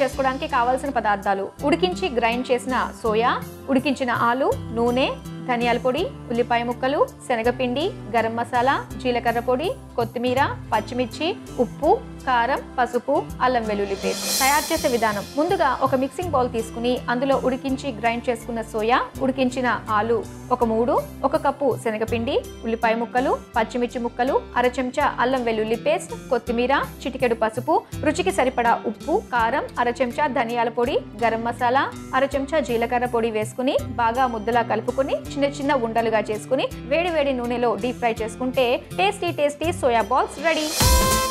చేసుకోవడానికి కావాల్సిన పదార్థాలు ఉడికించి గ్రైండ్ చేసిన సోయా ఉడికించిన ఆలు నూనె ధనియాల పొడి ఉల్లిపాయ ముక్కలు శనగపిండి గరం మసాలా జీలకర్ర పొడి కొత్తిమీర పచ్చిమిర్చి ఉప్పు కారం పసుపు అల్లం వెల్లుల్లి పేస్ట్ తయారు చేసే విధానం ముందుగా ఒక మిక్సింగ్ బౌల్ తీసుకుని అందులో ఉడికించి గ్రైండ్ చేసుకున్న సోయా ఉడికించిన ఆలు ఒక మూడు ఒక కప్పు శనగపిండి ఉల్లిపాయ ముక్కలు పచ్చిమిర్చి ముక్కలు అర చెంచా అల్లం వెల్లుల్లి పేస్ట్ కొత్తిమీర చిటికెడు పసుపు రుచికి సరిపడా ఉప్పు కారం అర చెంచా ధనియాల పొడి గరం మసాలా అర చెంచా జీలకర్ర పొడి వేసుకుని బాగా ముద్దలా కలుపుకుని చిన్న చిన్న ఉండలుగా చేసుకుని వేడి వేడి నూనెలో డీప్ ఫ్రై చేసుకుంటే tasty tasty soya balls ready